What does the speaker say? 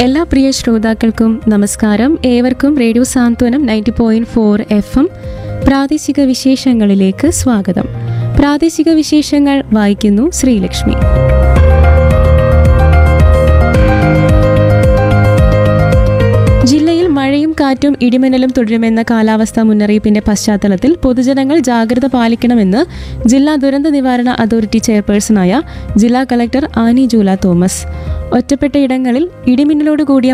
എല്ലാ പ്രിയ ശ്രോതാക്കൾക്കും നമസ്കാരം ഏവർക്കും radio Santhwanam ninety point four F M പ്രാദേശിക വിശേഷങ്ങളിലേക്ക് സ്വാഗതം പ്രാദേശിക വിശേഷങ്ങൾ വായിക്കുന്നു ശ്രീലക്ഷ്മി ജില്ലയിൽ മഴയും കാറ്റും ഇടിമിന്നലും തുടരുമെന്ന കാലാവസ്ഥാ മുന്നറിയിപ്പിന്റെ പശ്ചാത്തലത്തിൽ പൊതുജനങ്ങൾ ജാഗ്രത പാലിക്കണമെന്ന് ജില്ലാ ദുരന്ത നിവാരണ അതോറിറ്റി ചെയർപേഴ്സണായ ജില്ലാ കളക്ടർ ആനി ജൂല തോമസ് ഒറ്റപ്പെട്ട ഇടങ്ങളിൽ ഇടിമിന്നലോട് കൂടിയ